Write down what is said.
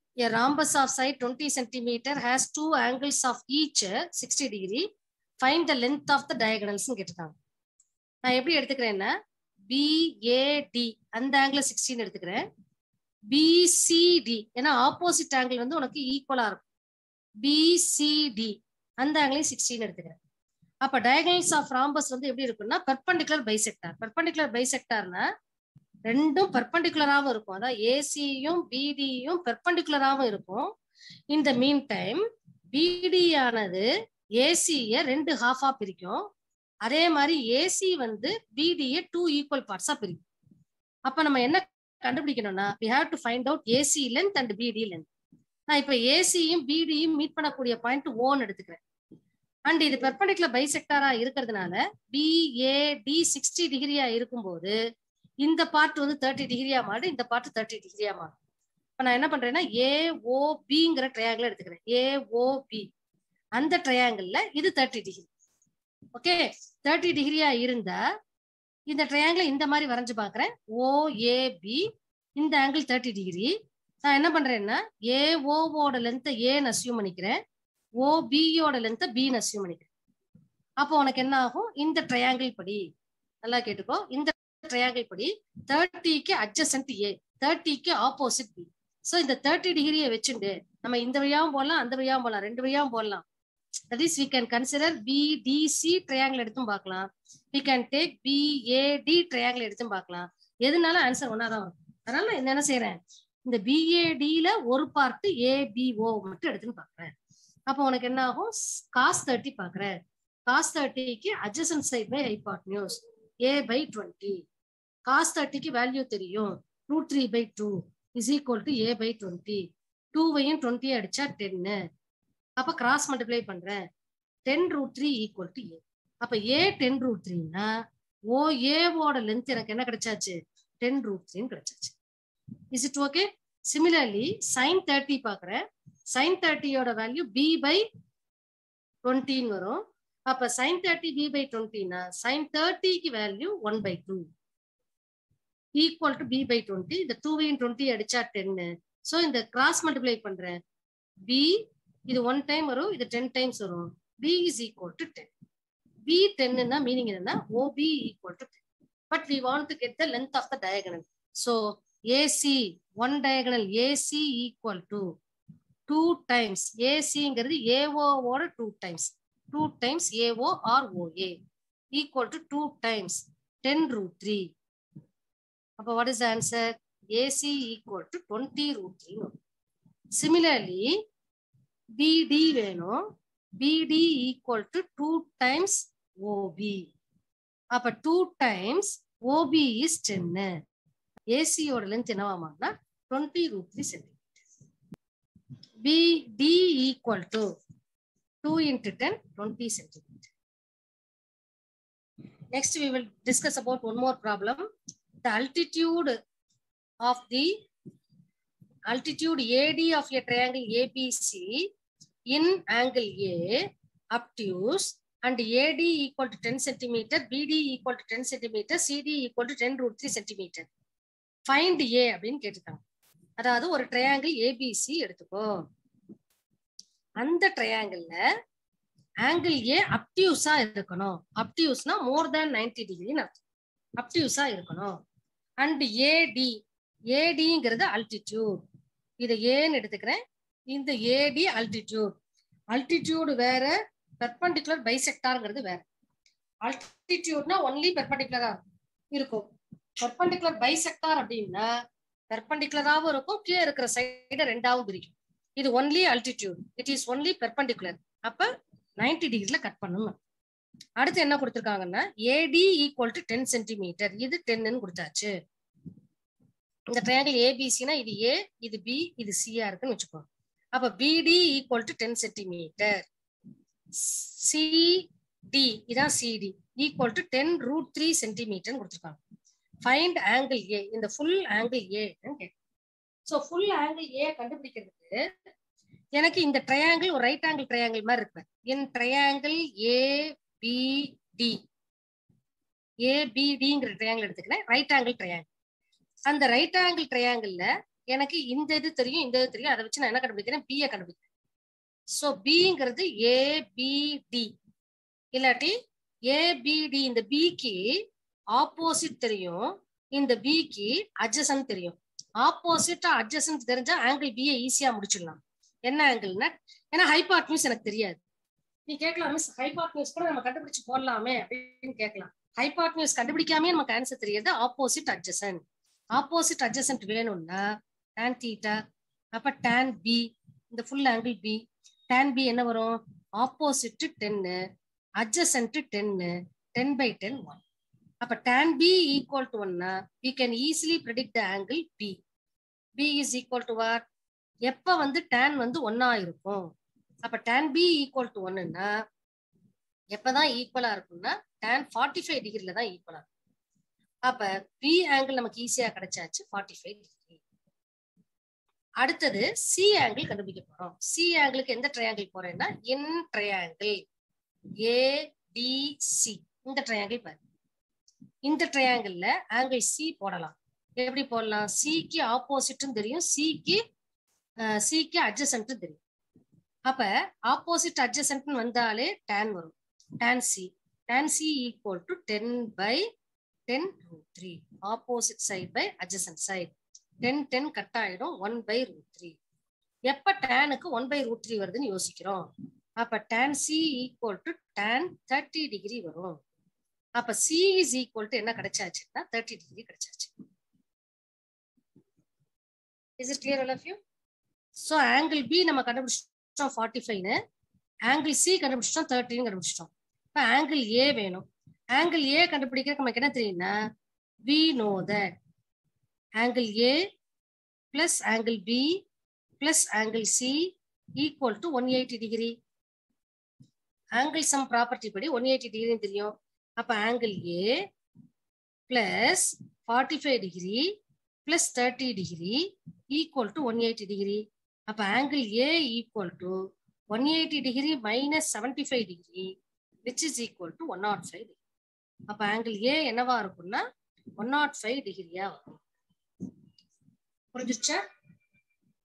A rhombus of side 20 centimeter has two angles of each 60 degree. Find the length of the diagonals கேட்டிருக்காங்க நான் எப்படி எடுத்துக்கிறேன்னா BAD அந்த angle sixteen எடுத்துக்கிறேன் BCD ஏன்னா ஆப்போசிட் ஆங்கிள் வந்து உனக்கு ஈக்குவலா இருக்கும் பிசிடி அந்த ஆங்கிளையும் சிக்ஸ்டின் எடுத்துக்கிறேன் அப்ப டயகனல்ஸ் ஆஃப் ராம்பஸ் வந்து எப்படி இருக்கும்னா பெர்பண்டிகுலர் பைசெக்டார் பெர்பண்டிகுலர் பைசெக்டார்னா ரெண்டும் பெர்பண்டிகுலராகவும் இருக்கும் அதாவது ஏசியும் பிடியும் பெர்பண்டிகுலராகவும் இருக்கும் இந்த மீன் டைம் பிடி ஆனது ஏசிய ரெண்டு ஹாஃபா பிரிக்கும் அதே மாதிரி ஏசி வந்து பிடியை டூ ஈக்குவல் பார்ட்ஸா பிரிக்கும் அப்ப நம்ம என்ன கண்டுபிடிக்கணும்னா we have to find out AC length and BD length நான் இப்ப ஏசியும் பிடியும் மீட் பண்ணக்கூடிய பாயிண்ட் ஓன் எடுத்துக்கிறேன் அண்ட் இது பெர்பண்டிகுலர் பைசெக்டாரா இருக்கிறதுனால பிஏடி சிக்ஸ்டி டிகிரியா இருக்கும்போது இந்த பார்ட் வந்து தேர்ட்டி டிகிரியா மாறும் இந்த பார்ட் தேர்ட்டி டிகிரியா மாறும் இப்ப நான் என்ன பண்றேன்னா ஏஓபிங்கிற ட்ரையாங்கிள் எடுத்துக்கிறேன் ஏஓபி அந்த ட்ரையாங்கிள்ல இது தேர்ட்டி டிகிரி ஓகே தேர்ட்டி டிகிரியா இருந்தா இந்த ட்ரையாங்கிள் இந்த மாதிரி வரைஞ்சு பாக்குறேன் ஓஏபி இந்த ஆங்கிள் தேர்ட்டி டிகிரி நான் என்ன பண்றேன்னா ஏஓவோட லென்த்தை ஏன்னு அசியூம் பண்ணிக்கிறேன் ஓபியோட லென்த்தை பின்னு அசியூம் பண்ணிக்கிறேன் அப்போ உனக்கு என்ன ஆகும் இந்த ட்ரையாங்கிள் படி நல்லா கேட்டுக்கோ இந்த ட்ரையாங்கிள் படி தேர்ட்டிக்கு அட்ஜசன்ட் ஏ தேர்ட்டிக்கு ஆப்போசிட் பி ஸோ இந்த தேர்ட்டி டிகிரியை வச்சுட்டு நம்ம இந்த வழியாவும் போடலாம் அந்த வழியாவும் போடலாம் ரெண்டு வழியாவும் போடலாம் that is we can consider BDC triangle எடுத்தும் பார்க்கலாம் we can take BAD triangle எடுத்தும் பார்க்கலாம் எதுனால ஆன்சர் ஒன்னா தான் வரும் அதனால நான் என்ன செய்யறேன் இந்த பிஏடியில ஒரு பார்ட் ஏபிஓ மட்டும் எடுத்துன்னு பாக்குறேன் அப்போ உனக்கு என்ன ஆகும் காஸ் தேர்ட்டி பாக்குறேன் காஸ் தேர்ட்டிக்கு adjacent side by hypotenuse A by twenty cos தேர்ட்டிக்கு வேல்யூ தெரியும் root three by two is equal to A by twenty டூவையும் டுவெண்ட்டி அடிச்சா டென்னு அப்ப கிராஸ் மல்டிப்ளை பண்றேன் ten root three equal to A அப்ப ஏ டென் ரூட் த்ரீனா ஓ ஏவோட length எனக்கு என்ன கிடைச்சாச்சு டென் ரூட் த்ரீன்னு கிடைச்சாச்சு is it okay similarly sine thirty பாக்குறேன் சைன் தேர்ட்டியோட வேல்யூ பி பை டுவெண்ட்டின்னு வரும் அப்ப சைன் தேர்ட்டி பி பை டுவெண்ட்டினா சைன் தேர்ட்டிக்கு value one by two equal to B by twenty இந்த டூவையும் டுவெண்ட்டி அடிச்சா டென்னு ஸோ இந்த கிராஸ் மல்டிப்ளை பண்றேன் பி இது ஒன் டைம் வரும் இது டென் டைம்ஸ் வரும் B is equal to ten B டென்னா மீனிங் என்னன்னா OB equal to ten but we want to get the length of the diagonal so AC one diagonal AC equal to two times ஏசிங்கிறது ஏஓவோட two times two times AO or OA equal to two times ten root three அப்போ what is answer AC equal to twenty root three similarly BD வேணும் BD equal to two times OB அப்ப two times OB is டென்னு ஏசியோட length என்னவாமான்னா twenty root three centimetre BD equal to two into ten twenty centimetre next we will discuss about one more problem the altitude of the altitude AD of a triangle ABC in angle A obtuse and AD equal to 10 centimeter, BD equal to 10 centimeter, CD equal to 10 root 3 centimeter. Find A அப்படின்னு கேட்டுட்டாங்க அதாவது ஒரு triangle ABC எடுத்துக்கோ அந்த ட்ரையாங்கிள்ல angle ஏ அப்டியூஸா இருக்கணும் அப்டியூஸ்னா மோர் than ninety டிகிரின்னு அர்த்தம் அப்டியூஸா இருக்கணும் and AD ஏடிங்கிறது altitude இதை ஏன்னு எடுத்துக்கிறேன் இந்த ஏடி அல்டிடியூட் அல்டிடியூடு வேற பெர்பண்டிகுலர் பைசெக்டார்ங்கிறது வேற அல்டிடியூட்னா ஒன்லி பெர்பண்டிகுலரா இருக்கும் பெர்பண்டிகுலர் பைசெக்டார் அப்படின்னா பெர்பண்டிகுலராகவும் இருக்கும் கீழே இருக்கிற சைடு ரெண்டாவும் பிரிக்கும் இது only altitude it is only perpendicular அப்ப நைன்டி டிகிரில கட் பண்ணணும் அடுத்து என்ன கொடுத்துருக்காங்கன்னா AD equal to ten centimetre இது டென்னு கொடுத்தாச்சு இந்த ட்ரையாங்கிள் ஏபிசினா இது ஏ இது பி இது சியா இருக்குன்னு வச்சுக்கோ அப்ப BD equal to ten centimetre CD இதான் CD equal to ten root three சென்டிமீட்டர்னு கொடுத்துருக்காங்க ஃபைண்ட் ஆங்கிள் ஏ இந்த full angle A so full angle A கண்டுபிடிக்கிறதுக்கு எனக்கு இந்த ட்ரையாங்கிள் ஒரு ரைட் ஆங்கிள் ட்ரையாங்கிள் மாதிரி இருக்கு என் ட்ரையாங்கிள் ஏபிடி ஏபிடிங்கிற ட்ரையாங்கிள் எடுத்துக்கிறேன் ரைட் ஆங்கிள் ட்ரையாங்கிள் அந்த ரைட் ஆங்கிள் ட்ரையாங்கிள்ல எனக்கு இந்த இது தெரியும் இந்த இது தெரியும் அதை வச்சு நான் என்ன கண்டுபிடிக்கிறேன் பிஏ கண்டுபிடிக்கிறேன் ஸோ பிங்கிறது ஏபிடி இல்லாட்டி ஏபிடி இந்த பிக்கு ஆப்போசிட் தெரியும் இந்த பிக்கு அட்ஜசன் தெரியும் ஆப்போசிட்டா அட்ஜசன் தெரிஞ்சா ஆங்கிள் பிஏ ஈஸியா முடிச்சிடலாம் என்ன ஆங்கிள்னா ஏன்னா ஹைபாட்னியூஸ் எனக்கு தெரியாது நீ கேட்கலாம் மிஸ் ஹைபாட்னியூஸ் கூட நம்ம கண்டுபிடிச்சு போடலாமே அப்படின்னு கேட்கலாம் ஹைபாட்னியூஸ் கண்டுபிடிக்காமே நமக்கு ஆன்சர் தெரியாது ஆப்போசிட் அட்ஜசன் ஆப்போசிட் அட்ஜசன்ட் வேணும்னா tan தீட்டா அப்ப tan பி இந்த full angle B tan B என்ன வரும் ஆப்போசிட் டென்னு அட்ஜசன்ட் டென்னு டென் பை டென் ஒன் அப்ப tan பி ஈக்குவல் டு ஒன்னா we can easily predict the angle B B is equal to what எப்ப வந்து tan வந்து ஒன்னா இருக்கும் அப்ப tan பி ஈக்குவல் டு ஒன்னுன்னா எப்பதான் ஈக்குவலா இருக்கும்னா tan ஃபார்ட்டி ஃபைவ் டிகிரில தான் ஈக்குவலா இருக்கும் அப்ப பி ஆங்கிள் நமக்கு ஈஸியா கிடைச்சாச்சு ஃபார்ட்டி ஃபைவ் டிகிரி அடுத்தது சி ஆங்கிள் கண்டுபிடிக்க போறோம் சி ஆங்கிளுக்கு எந்த ட்ரையாங்கிள் போறேன்னா என் ட்ரையாங்கிள் ஏடிசி இந்த ட்ரையாங்கிள் பாரு இந்த ட்ரையாங்கிள்ல ஆங்கிள் சி போடலாம் எப்படி போடலாம் சிக்கு ஆப்போசிட்டும் தெரியும் சிக்கு சிக்கு அட்ஜசன்ட்டும் தெரியும் அப்ப ஆப்போசிட் அட்ஜசன்ட் வந்தாலே tan வரும் tan C tan C equal to ten by ten root three opposite side by adjacent side ten ten cut ஆயிடும் ஒன் பை ரூட் த்ரீ எப்ப டேனுக்கு ஒன் பை ரூட் த்ரீ வருதுன்னு யோசிக்கிறோம் அப்ப tan C equal to tan thirty degree வரும் அப்ப C is equal to என்ன கிடைச்சாச்சுன்னா தேர்ட்டி டிகிரி கிடைச்சாச்சு is it clear all of you so angle B நம்ம கண்டுபிடிச்சிட்டோம் ஃபார்ட்டி ஃபைவ்னு ஆங்கிள் சி கண்டுபிடிச்சிட்டோம் தேர்ட்டின்னு கண்டுபிடிச்சிட்டோம் இப்போ ஆங்கிள் ஏ வேணும் ஆங்கிள் ஏ கண்டுபிடிக்க நமக்கு என்ன தெரியும்னா we know that angle A plus angle B plus angle C equal to 180 degree. Angle sum property படி 180 degree தெரியும் அப்ப angle A plus 45 degree plus 30 degree equal to 180 degree. அப்ப angle A equal to 180 degree minus 75 degree which is equal to 105 degree. அப்ப angle A என்னவா இருக்கும்னா 105 டிகிரியா வரும் புரிஞ்சுச்சா